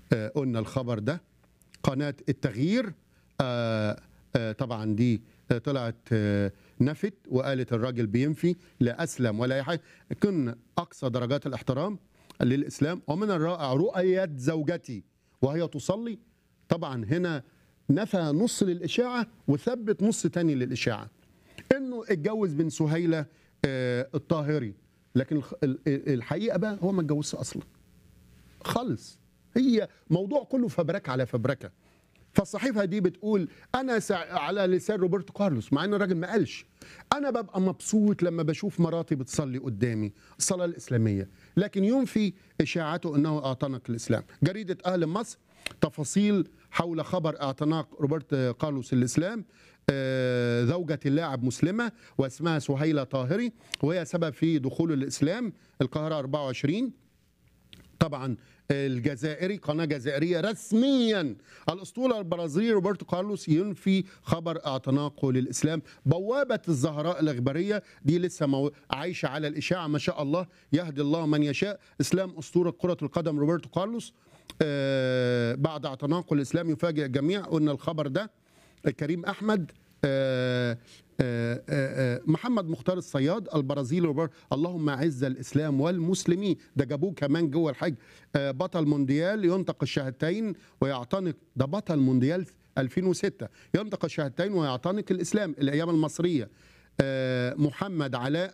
آه، قلنا الخبر ده قناه التغيير آه، آه، طبعا دي آه، طلعت آه، نفت وقالت الراجل بينفي لا اسلم ولا اي حاجه كن اقصى درجات الاحترام للاسلام ومن الرائع رؤيه زوجتي وهي تصلي طبعا هنا نفى نص للاشاعه وثبت نص تاني للاشاعه انه اتجوز بن سهيله آه، الطاهري لكن الخ- ال- ال- الحقيقه بقى هو ما اتجوزش اصلا خالص هي موضوع كله فبركه على فبركه فالصحيفه دي بتقول انا سع... على لسان روبرتو كارلوس مع ان الراجل ما قالش انا ببقى مبسوط لما بشوف مراتي بتصلي قدامي الصلاه الاسلاميه لكن ينفي اشاعته انه اعتنق الاسلام جريده اهل مصر تفاصيل حول خبر اعتناق روبرت كارلوس الاسلام آه، زوجة اللاعب مسلمة واسمها سهيلة طاهري وهي سبب في دخول الإسلام القاهرة 24 طبعا الجزائري قناه جزائريه رسميا الاسطوره البرازيلي روبرتو كارلوس ينفي خبر اعتناقه للاسلام بوابه الزهراء الاخباريه دي لسه مو... عايشه على الاشاعه ما شاء الله يهدي الله من يشاء اسلام اسطوره كره القدم روبرتو كارلوس آه بعد اعتناقه الاسلام يفاجئ الجميع قلنا الخبر ده كريم احمد آه آه آه محمد مختار الصياد البرازيلي روبرت اللهم اعز الاسلام والمسلمين ده جابوه كمان جوه الحج آه بطل مونديال ينطق الشهادتين ويعتنق ده بطل مونديال 2006 ينطق الشهادتين ويعتنق الاسلام الايام المصريه آه محمد علاء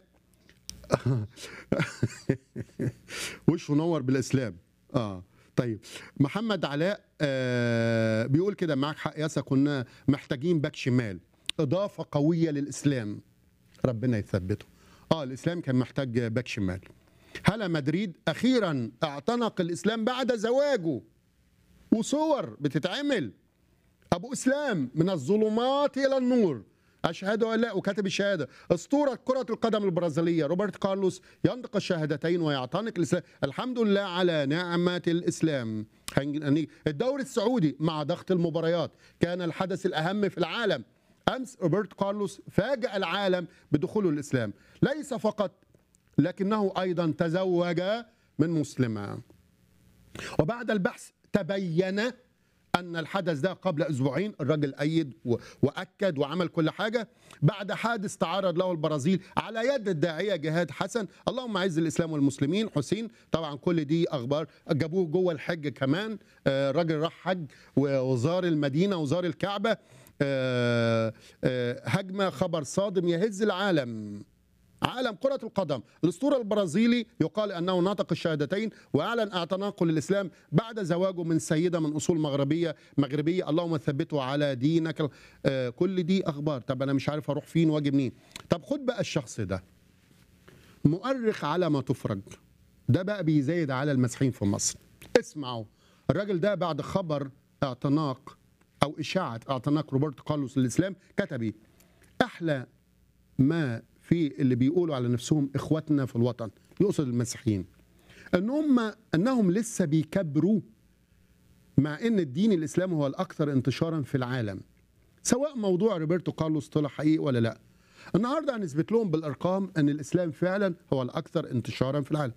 وشه نور بالاسلام اه طيب محمد علاء آه بيقول كده معاك حق ياسا كنا محتاجين باك شمال اضافه قويه للاسلام ربنا يثبته اه الاسلام كان محتاج باك شمال هلا مدريد اخيرا اعتنق الاسلام بعد زواجه وصور بتتعمل ابو اسلام من الظلمات الى النور اشهد ان لا وكاتب الشهاده اسطوره كره القدم البرازيليه روبرت كارلوس ينطق الشهادتين ويعتنق الاسلام الحمد لله على نعمه الاسلام هنج- الدوري السعودي مع ضغط المباريات كان الحدث الاهم في العالم امس روبرت كارلوس فاجأ العالم بدخوله الاسلام ليس فقط لكنه ايضا تزوج من مسلمه وبعد البحث تبين ان الحدث ده قبل اسبوعين الراجل ايد و- واكد وعمل كل حاجه بعد حادث تعرض له البرازيل على يد الداعيه جهاد حسن اللهم اعز الاسلام والمسلمين حسين طبعا كل دي اخبار جابوه جوه الحج كمان آه، الراجل راح حج وزار المدينه وزار الكعبه آه، آه، هجمه خبر صادم يهز العالم عالم كرة القدم الأسطورة البرازيلي يقال أنه نطق الشهادتين وأعلن اعتناقه للإسلام بعد زواجه من سيدة من أصول مغربية مغربية اللهم ثبته على دينك آه كل دي أخبار طب أنا مش عارف أروح فين وأجي منين طب خد بقى الشخص ده مؤرخ على ما تفرج ده بقى بيزايد على المسيحيين في مصر اسمعوا الراجل ده بعد خبر اعتناق أو إشاعة اعتناق روبرت كارلوس للإسلام كتب إيه؟ أحلى ما في اللي بيقولوا على نفسهم اخواتنا في الوطن يقصد المسيحيين ان هم انهم لسه بيكبروا مع ان الدين الاسلامي هو الاكثر انتشارا في العالم سواء موضوع روبرتو كارلوس طلع حقيقي ولا لا النهارده هنثبت لهم بالارقام ان الاسلام فعلا هو الاكثر انتشارا في العالم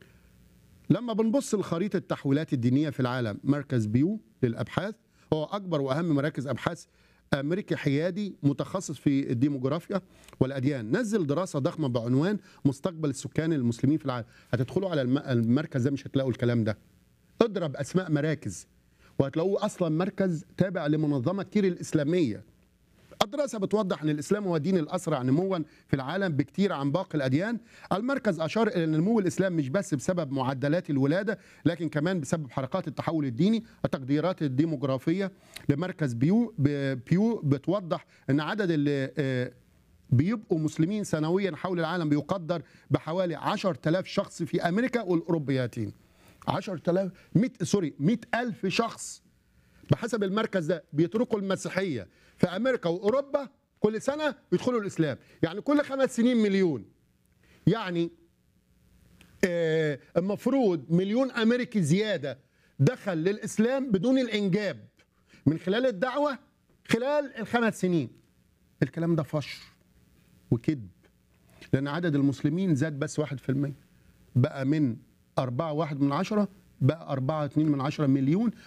لما بنبص لخريطه التحويلات الدينيه في العالم مركز بيو للابحاث هو اكبر واهم مراكز ابحاث امريكي حيادي متخصص في الديموغرافيا والاديان نزل دراسه ضخمه بعنوان مستقبل السكان المسلمين في العالم هتدخلوا على الم- المركز ده مش هتلاقوا الكلام ده اضرب اسماء مراكز وهتلاقوه اصلا مركز تابع لمنظمه كير الاسلاميه الدراسة بتوضح أن الإسلام هو الدين الأسرع نموا في العالم بكتير عن باقي الأديان المركز أشار إلى أن نمو الإسلام مش بس بسبب معدلات الولادة لكن كمان بسبب حركات التحول الديني التقديرات الديموغرافية لمركز بيو ب- بيو بتوضح أن عدد اللي آه، بيبقوا مسلمين سنويا حول العالم بيقدر بحوالي 10000 شخص في أمريكا والأوروبياتين 10000 100 سوري 100000 شخص بحسب المركز ده بيتركوا المسيحيه في امريكا واوروبا كل سنه بيدخلوا الاسلام يعني كل خمس سنين مليون يعني آه، المفروض مليون امريكي زياده دخل للاسلام بدون الانجاب من خلال الدعوه خلال الخمس سنين الكلام ده فشر وكذب لان عدد المسلمين زاد بس 1% بقى من 4 واحد من عشرة بقى 4.2 من 10 مليون